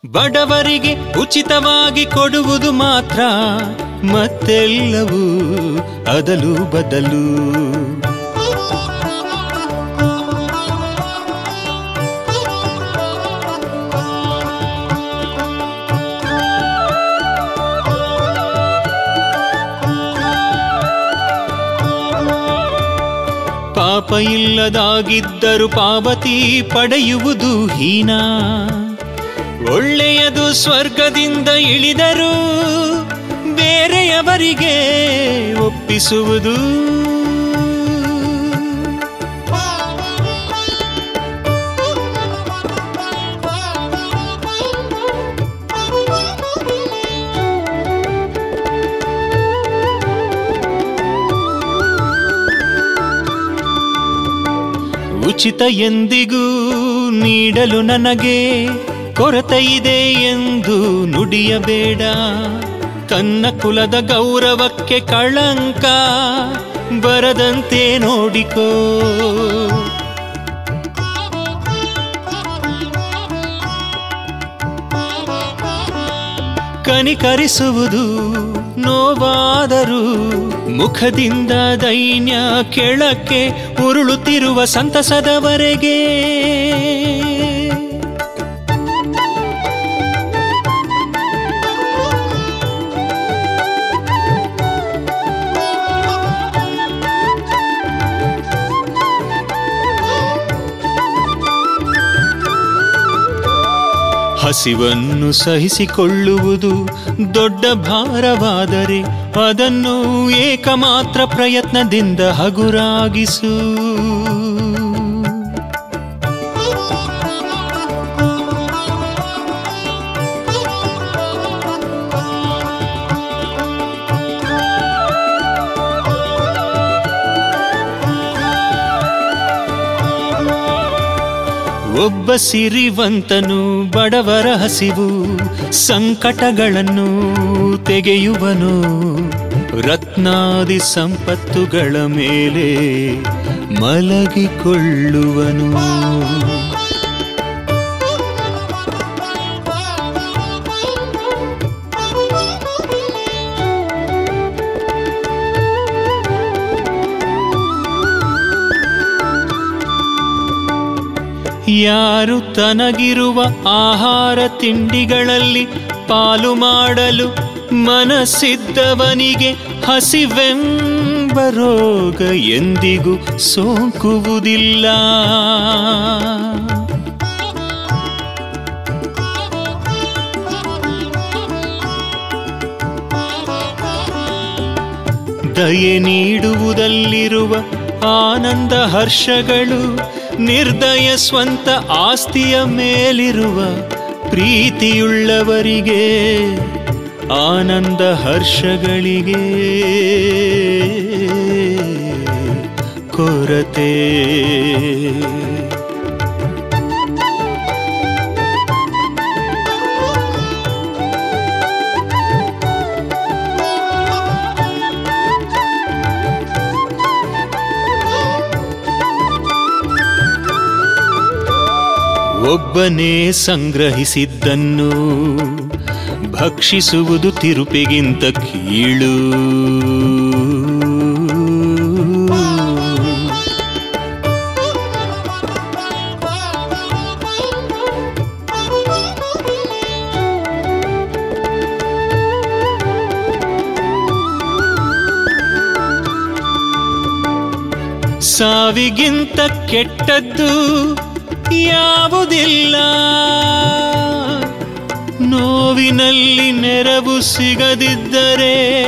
ಬಡವರಿಗೆ ಉಚಿತವಾಗಿ ಕೊಡುವುದು ಮಾತ್ರ ಮತ್ತೆಲ್ಲವೂ ಅದಲು ಬದಲು ಪಾಪ ಇಲ್ಲದಾಗಿದ್ದರು ಪಾವತಿ ಪಡೆಯುವುದು ಹೀನ ಒಳ್ಳೆಯದು ಸ್ವರ್ಗದಿಂದ ಇಳಿದರು ಬೇರೆಯವರಿಗೆ ಒಪ್ಪಿಸುವುದು ಉಚಿತ ಎಂದಿಗೂ ನೀಡಲು ನನಗೆ ಕೊರತೆ ಇದೆ ಎಂದು ನುಡಿಯಬೇಡ ತನ್ನ ಕುಲದ ಗೌರವಕ್ಕೆ ಕಳಂಕ ಬರದಂತೆ ನೋಡಿಕೋ ಕನಿಕರಿಸುವುದು ನೋವಾದರೂ ಮುಖದಿಂದ ದೈನ್ಯ ಕೆಳಕ್ಕೆ ಉರುಳುತ್ತಿರುವ ಸಂತಸದವರೆಗೆ ಹಸಿವನ್ನು ಸಹಿಸಿಕೊಳ್ಳುವುದು ದೊಡ್ಡ ಭಾರವಾದರೆ ಅದನ್ನು ಏಕಮಾತ್ರ ಪ್ರಯತ್ನದಿಂದ ಹಗುರಾಗಿಸು ಒಬ್ಬ ಸಿರಿವಂತನು ಬಡವರ ಹಸಿವು ಸಂಕಟಗಳನ್ನು ತೆಗೆಯುವನು ರತ್ನಾದಿ ಸಂಪತ್ತುಗಳ ಮೇಲೆ ಮಲಗಿಕೊಳ್ಳುವನು ಯಾರು ತನಗಿರುವ ಆಹಾರ ತಿಂಡಿಗಳಲ್ಲಿ ಪಾಲು ಮಾಡಲು ಮನಸ್ಸಿದ್ದವನಿಗೆ ಹಸಿವೆಂಬ ರೋಗ ಎಂದಿಗೂ ಸೋಂಕುವುದಿಲ್ಲ ದಯೆ ನೀಡುವುದಲ್ಲಿರುವ ಆನಂದ ಹರ್ಷಗಳು ನಿರ್ದಯ ಸ್ವಂತ ಆಸ್ತಿಯ ಮೇಲಿರುವ ಪ್ರೀತಿಯುಳ್ಳವರಿಗೆ ಆನಂದ ಹರ್ಷಗಳಿಗೆ ಕೊರತೆ ಒಬ್ಬನೇ ಸಂಗ್ರಹಿಸಿದ್ದನ್ನು ಭಕ್ಷಿಸುವುದು ತಿರುಪಿಗಿಂತ ಕೀಳು ಸಾವಿಗಿಂತ ಕೆಟ್ಟದ್ದು ಯಾವುದಿಲ್ಲ ನೋವಿನಲ್ಲಿ ನೆರವು ಸಿಗದಿದ್ದರೆ